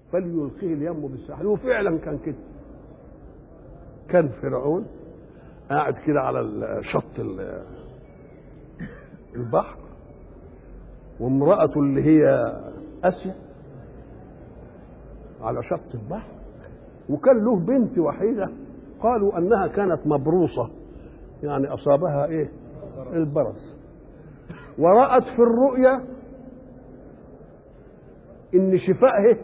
فليلقيه اليم بالساحل وفعلا كان كده كان فرعون قاعد كده على شط البحر وامرأته اللي هي آسيا على شط البحر وكان له بنت وحيدة قالوا أنها كانت مبروصة يعني أصابها إيه البرص ورأت في الرؤيا إن شفائه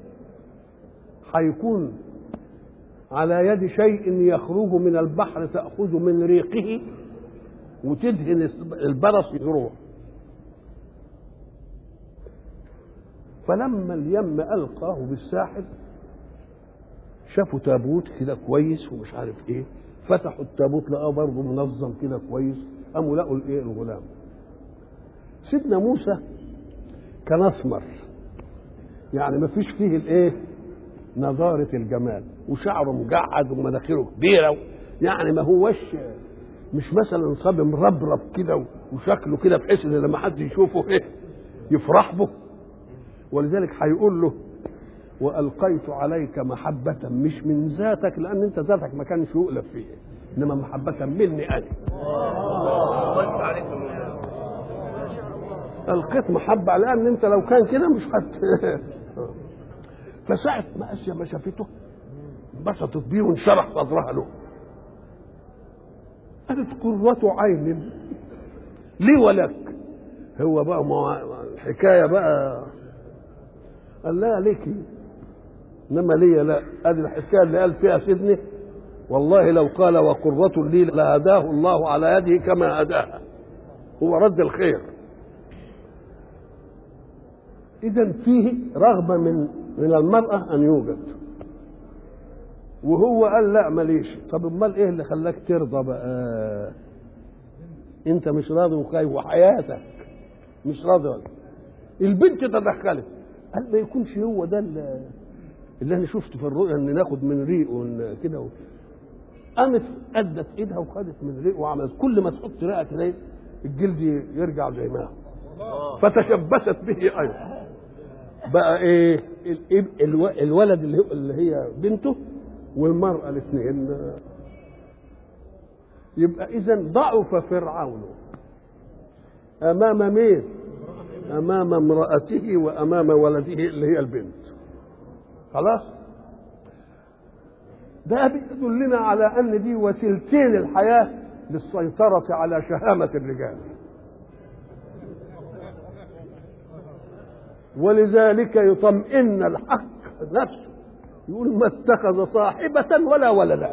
هيكون على يد شيء يخرج من البحر تأخذ من ريقه وتدهن البرص يروح فلما اليم ألقاه بالساحل شافوا تابوت كده كويس ومش عارف ايه فتحوا التابوت لقاه برضه منظم كده كويس قاموا لقوا الايه الغلام سيدنا موسى كان اسمر يعني ما فيش فيه الايه نضارة الجمال وشعره مجعد ومناخيره كبيرة يعني ما هوش مش مثلا صبي مربرب كده وشكله كده بحيث ان لما حد يشوفه ايه يفرح به ولذلك هيقول له والقيت عليك محبه مش من ذاتك لان انت ذاتك ما كانش يؤلف فيه انما محبه مني انا القيت محبه لان انت لو كان كده مش هت فساعة ما اسيا ما شافته انبسطت بيه وانشرح صدرها له قالت قرة عين لي ولك هو بقى ما الحكايه بقى قال لا ليكي انما لي لا ادي الحكايه اللي قال فيها سيدني والله لو قال وقرة لي لهداه الله على يده كما هداها هو رد الخير اذا فيه رغبه من من المراه ان يوجد وهو قال لا ماليش طب امال ايه اللي خلاك ترضى بقى انت مش راضي وخايف وحياتك مش راضي ولا البنت تدخلت قال ما يكونش هو ده اللي انا شفته في الرؤيا ان ناخد من ريقه كده و... قامت ادت ايدها وخدت من ريقه وعملت كل ما تحط رئه تلاقي الجلد يرجع زي ما هو فتشبثت به ايضا بقى ايه الولد اللي, اللي هي بنته والمراه الاثنين يبقى اذا ضعف فرعون امام مين امام امراته وامام ولده اللي هي البنت خلاص ده بيدلنا على ان دي وسيلتين الحياه للسيطره على شهامه الرجال ولذلك يطمئن الحق نفسه يقول ما اتخذ صاحبة ولا ولدا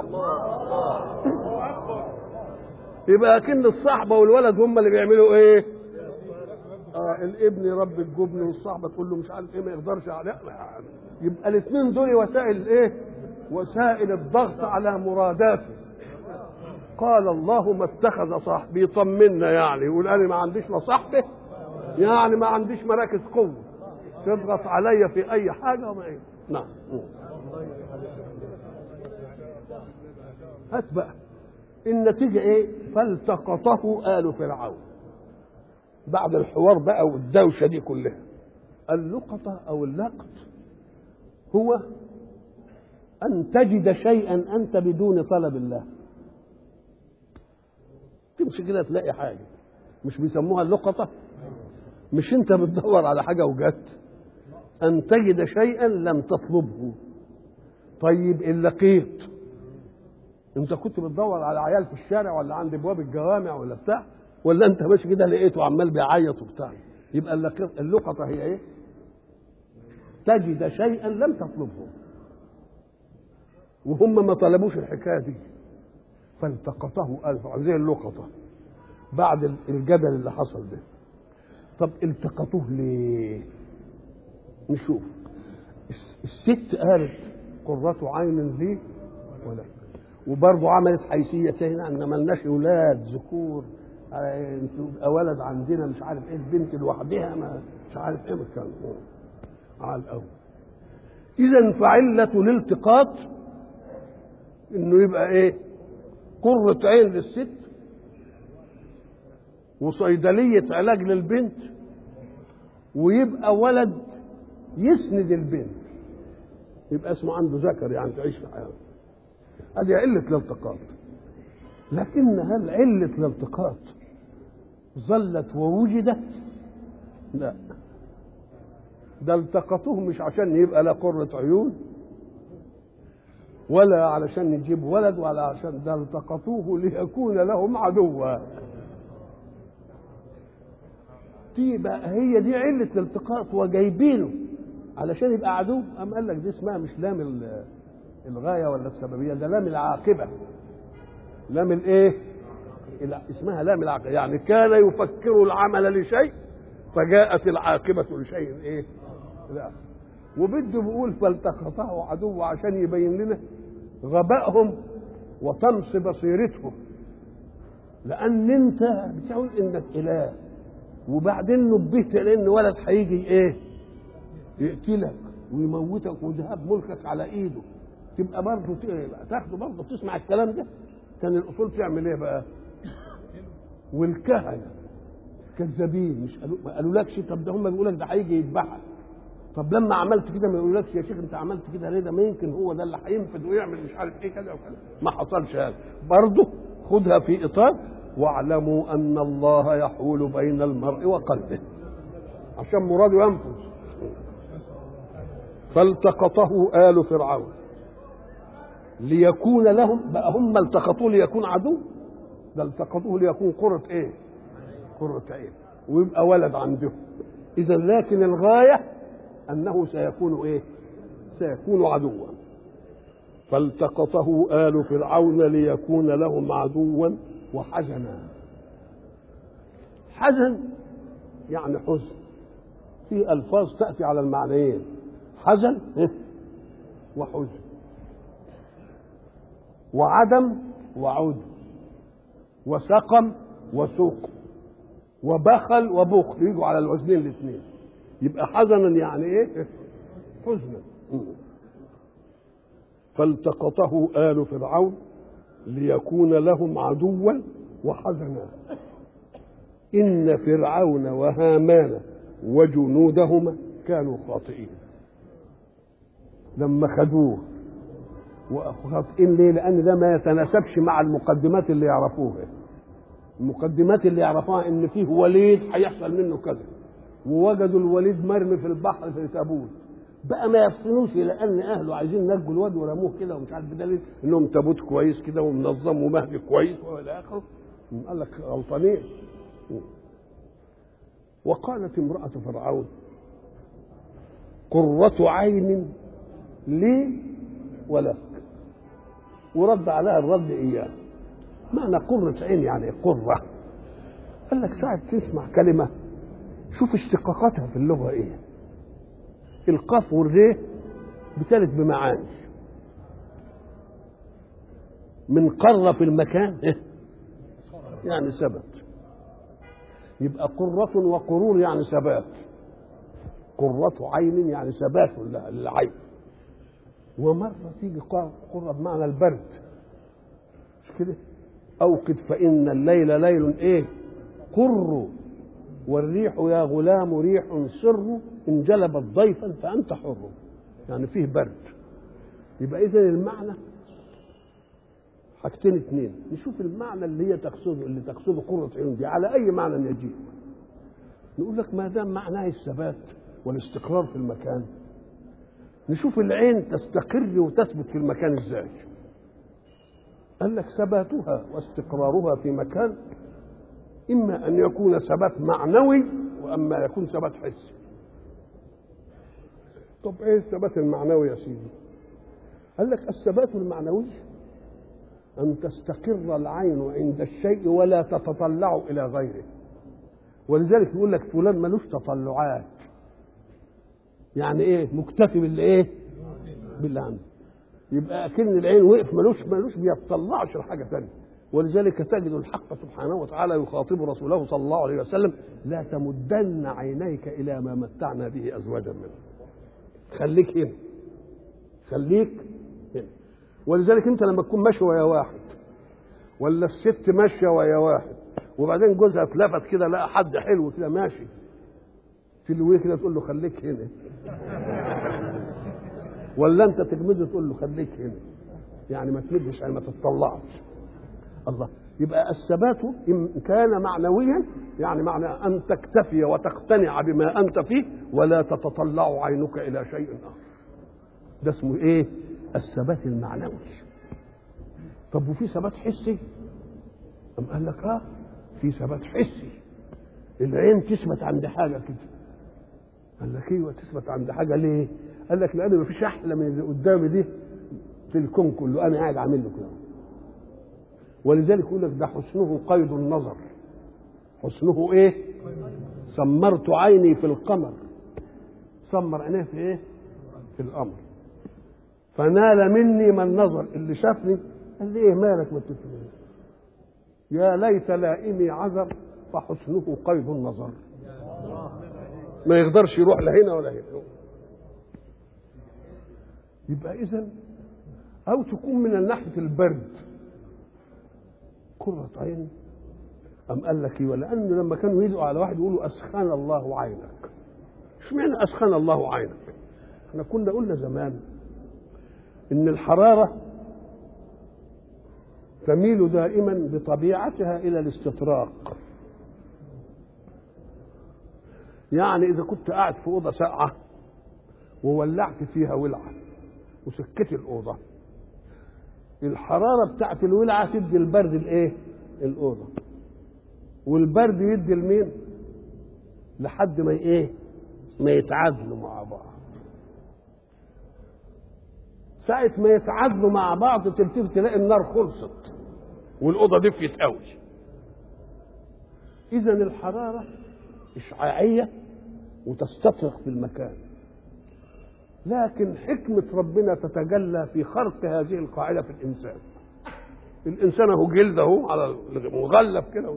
يبقى اكن الصحبة والولد هم اللي بيعملوا ايه آه الابن يربي الجبن والصحبة تقول له مش عارف ايه ما يقدرش على يبقى الاثنين دول وسائل ايه وسائل الضغط على مراداته قال الله ما اتخذ صاحب بيطمنا يعني يقول انا ما عنديش لا صاحبه يعني ما عنديش مراكز قوه تضغط عليا في اي حاجه وما ايه نعم هات بقى النتيجه ايه فالتقطه ال فرعون بعد الحوار بقى والدوشه دي كلها اللقطه او اللقط هو ان تجد شيئا انت بدون طلب الله تمشي كده تلاقي حاجه مش بيسموها اللقطه مش انت بتدور على حاجه وجدت ان تجد شيئا لم تطلبه طيب ان لقيت انت كنت بتدور على عيال في الشارع ولا عند ابواب الجوامع ولا بتاع ولا انت ماشي كده لقيته عمال بيعيط وبتاع يبقى اللقطه هي ايه تجد شيئا لم تطلبه وهم ما طلبوش الحكايه دي فالتقطه ألف زي اللقطه بعد الجدل اللي حصل ده طب التقطوه ليه نشوف الست قالت قرة عين لي ولا وبرضه عملت حيثيتين ان ملناش اولاد ذكور انتوا ولد عندنا مش عارف ايه البنت لوحدها ما مش عارف ايه كان على الاول اذا فعلة الالتقاط انه يبقى ايه قرة عين للست وصيدلية علاج للبنت ويبقى ولد يسند البنت يبقى اسمه عنده ذكر يعني تعيش في حياه هذه علة الالتقاط لكن هل علة الالتقاط ظلت ووجدت؟ لا ده التقطوه مش عشان يبقى لا قرة عيون ولا علشان يجيب ولد ولا عشان ده التقطوه ليكون لهم عدوا دي بقى هي دي علة الالتقاط وجايبينه علشان يبقى عدو أم قال لك دي اسمها مش لام الغاية ولا السببية ده لام العاقبة لام الايه اسمها لام العاقبة يعني كان يفكر العمل لشيء فجاءت العاقبة لشيء ايه لا وبده بيقول فالتقطه عدو عشان يبين لنا غبائهم وطمس بصيرتهم لان انت بتقول انك اله وبعدين نبهت لان ولد هيجي ايه يقتلك ويموتك وذهاب ملكك على ايده تبقى برضه تاخده برضه تسمع الكلام ده كان الاصول تعمل ايه بقى والكهنه كذابين مش قالوا ما قالولكش طب ده هم بيقول لك ده هيجي يذبحك طب لما عملت كده ما يقولكش يا شيخ انت عملت كده ليه ده ما يمكن هو ده اللي هينفذ ويعمل مش عارف ايه كذا وكذا ما حصلش هذا برضه خدها في اطار واعلموا ان الله يحول بين المرء وقلبه عشان مراده ينفذ فالتقطه آل فرعون ليكون لهم بقى هم التقطوه ليكون عدو ده التقطوه ليكون قرة ايه؟ قرة عين ويبقى ولد عندهم إذا لكن الغاية أنه سيكون إيه؟ سيكون عدوا فالتقطه آل فرعون ليكون لهم عدوا وحزنا حزن يعني حزن في ألفاظ تأتي على المعنيين حزن وحزن وعدم وعود وسقم وسوق وبخل وبخل يجوا على الوزنين الاثنين يبقى حزنا يعني ايه حزنا فالتقطه آل فرعون ليكون لهم عدوا وحزنا إن فرعون وهامان وجنودهما كانوا خاطئين لما خدوه وخاطئين ليه؟ لأن ده ما يتناسبش مع المقدمات اللي يعرفوها المقدمات اللي يعرفوها ان فيه وليد هيحصل منه كذا ووجدوا الوليد مرمي في البحر في تابوت بقى ما يفصلوش لان اهله عايزين نجوا الواد ورموه كده ومش عارف بدليل انهم تابوت كويس كده ومنظم ومهدي كويس والى اخره قال لك غلطانين وقالت امرأة فرعون قرة عين لي ولك ورد عليها الرد إياه معنى قرة عين يعني قرة قال لك ساعة تسمع كلمة شوف اشتقاقاتها في اللغة ايه القاف والري بتلت بمعاني من قر في المكان يعني ثبت يبقى قرة وقرور يعني ثبات قرة عين يعني ثبات للعين ومرة تيجي قرة بمعنى البرد مش كده أوقد فإن الليل ليل إيه قر والريح يا غلام ريح سر إن جلبت ضيفا فأنت حر يعني فيه برد يبقى إذا المعنى حاجتين اثنين نشوف المعنى اللي هي تقصده اللي تقصده قرة عيون دي على أي معنى يجيب نقول لك ما دام معناه الثبات والاستقرار في المكان نشوف العين تستقر وتثبت في المكان ازاي قال لك ثباتها واستقرارها في مكان إما أن يكون ثبات معنوي وأما يكون ثبات حسي طب إيه الثبات المعنوي يا سيدي قال لك الثبات المعنوي أن تستقر العين عند الشيء ولا تتطلع إلى غيره ولذلك يقول لك فلان ملوش تطلعات يعني ايه مكتفي باللي ايه باللي عنده يبقى اكن العين وقف ملوش ملوش بيطلعش لحاجه ثانيه ولذلك تجد الحق سبحانه وتعالى يخاطب رسوله صلى الله عليه وسلم لا تمدن عينيك الى ما متعنا به ازواجا منهم خليك هنا خليك هنا ولذلك انت لما تكون ماشي ويا واحد ولا الست ماشيه ويا واحد وبعدين جوزها اتلفت كده لقى حد حلو كده ماشي تلويه كده تقول له خليك هنا ولا انت تجمده تقول له خليك هنا يعني ما تمدش يعني ما تتطلعش الله يبقى الثبات ان كان معنويا يعني معنى ان تكتفي وتقتنع بما انت فيه ولا تتطلع عينك الى شيء اخر ده اسمه ايه الثبات المعنوي طب وفي ثبات حسي أم قال لك اه في ثبات حسي العين تثبت عند حاجه كده قال لك ايوه تثبت عند حاجه ليه؟ قال لك لان ما فيش احلى من اللي قدامي دي في الكون كله انا قاعد عامل له كده ولذلك يقول لك ده حسنه قيد النظر حسنه ايه؟ سمرت عيني في القمر سمر عينيه في ايه؟ في القمر فنال مني من نظر اللي شافني قال لي ايه مالك ما تفهمني يا ليت لائمي عذر فحسنه قيد النظر ما يقدرش يروح لا هنا ولا هنا يبقى اذا او تكون من ناحيه البرد قرة عين أم قال لك ايه ولأنه لما كانوا يدعوا على واحد يقولوا أسخن الله عينك اشمعنى أسخن الله عينك احنا كنا قلنا زمان إن الحرارة تميل دائما بطبيعتها إلى الاستطراق يعني إذا كنت قاعد في أوضة ساقعة وولعت فيها ولعة وسكت الأوضة الحرارة بتاعت الولعة تدي البرد الإيه؟ الأوضة والبرد يدي لمين؟ لحد ما إيه؟ ما يتعادلوا مع بعض ساعة ما يتعادلوا مع بعض تلتفت تلاقي النار خلصت والأوضة دفيت قوي إذا الحرارة إشعاعية وتستطرق في المكان لكن حكمة ربنا تتجلى في خرق هذه القاعدة في الإنسان الإنسان أهو جلد أهو على مغلف كده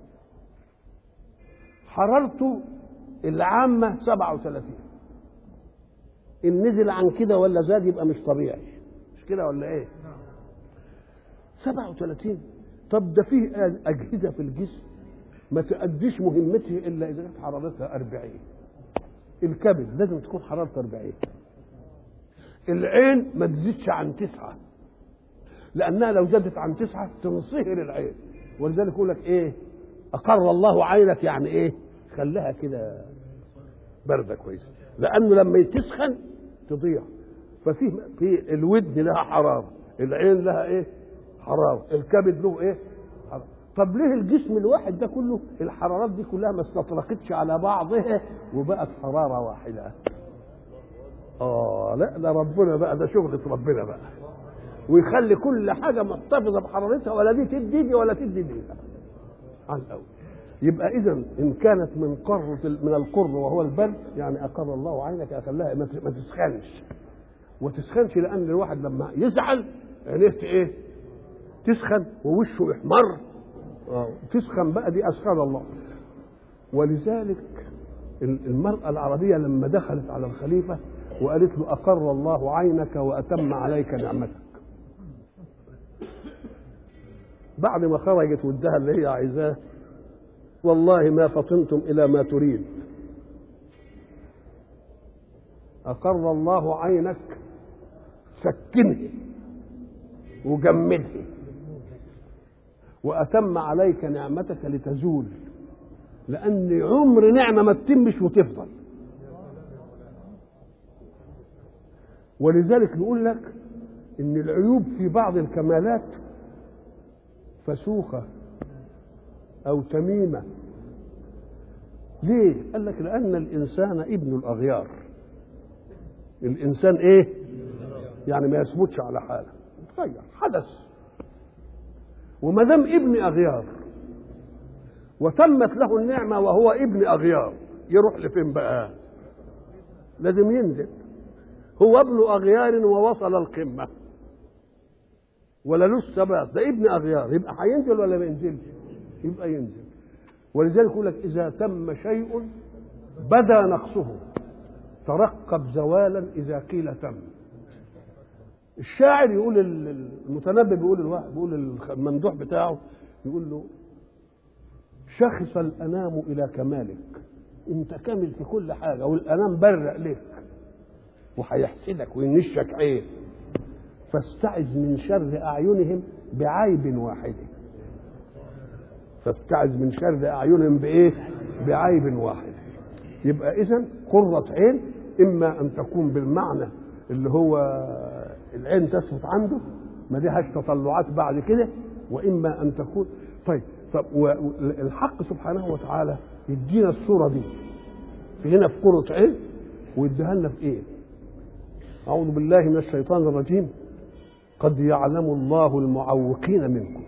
حرارته العامة 37 إن نزل عن كده ولا زاد يبقى مش طبيعي مش كده ولا إيه؟ 37 طب ده فيه أجهزة في الجسم ما تأديش مهمته إلا إذا كانت حرارتها 40 الكبد لازم تكون حرارته 40 العين ما تزيدش عن تسعة لأنها لو زادت عن تسعة تنصهر العين ولذلك يقول لك إيه أقر الله عينك يعني إيه خليها كده باردة كويسة لأنه لما تسخن تضيع ففي في الودن لها حرارة العين لها إيه حرارة الكبد له إيه حرارة. طب ليه الجسم الواحد ده كله الحرارات دي كلها ما استطرقتش على بعضها وبقت حرارة واحدة اه لا ده ربنا بقى ده شغلة ربنا بقى ويخلي كل حاجة محتفظة بحرارتها ولا دي تدي دي ولا تدي دي على الأول يبقى إذا إن كانت من قر من القر وهو البرد يعني أقر الله عينك أخلاها ما تسخنش وتسخنش لأن الواحد لما يزعل عينيه إيه؟ تسخن ووشه يحمر آه. تسخن بقى دي أسخن الله ولذلك المرأة العربية لما دخلت على الخليفة وقالت له أقر الله عينك وأتم عليك نعمتك بعد ما خرجت ودها اللي هي عايزاه والله ما فطنتم إلى ما تريد أقر الله عينك سكنه وجمده وأتم عليك نعمتك لتزول لأن عمر نعمة ما تتمش وتفضل ولذلك نقول لك ان العيوب في بعض الكمالات فسوخة او تميمة ليه قال لك لان الانسان ابن الاغيار الانسان ايه يعني ما يثبتش على حاله تغير حدث وما دام ابن اغيار وتمت له النعمه وهو ابن اغيار يروح لفين بقى لازم ينزل هو ابن اغيار ووصل القمه ولا له ثبات ده ابن اغيار يبقى هينزل ولا ما ينزلش يبقى ينزل ولذلك يقول لك اذا تم شيء بدا نقصه ترقب زوالا اذا قيل تم الشاعر يقول المتنبي بيقول الواحد بيقول الممدوح بتاعه يقول له شخص الانام الى كمالك انت كامل في كل حاجه والانام برق لك وهيحسدك وينشك عين فاستعذ من شر اعينهم بعيب واحد فاستعذ من شر اعينهم بايه بعيب واحد يبقى اذا قرة عين اما ان تكون بالمعنى اللي هو العين تثبت عنده ما لهاش تطلعات بعد كده واما ان تكون طيب طب والحق سبحانه وتعالى يدينا الصوره دي في هنا في قرة عين ويديها لنا في ايه؟ أعوذ بالله من الشيطان الرجيم قد يعلم الله المعوقين منكم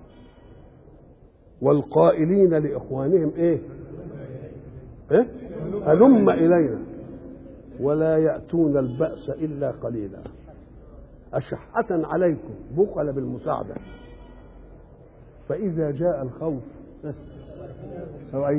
والقائلين لإخوانهم إيه؟ إيه؟ هلم إلينا ولا يأتون البأس إلا قليلا أشحة عليكم بخل بالمساعدة فإذا جاء الخوف أو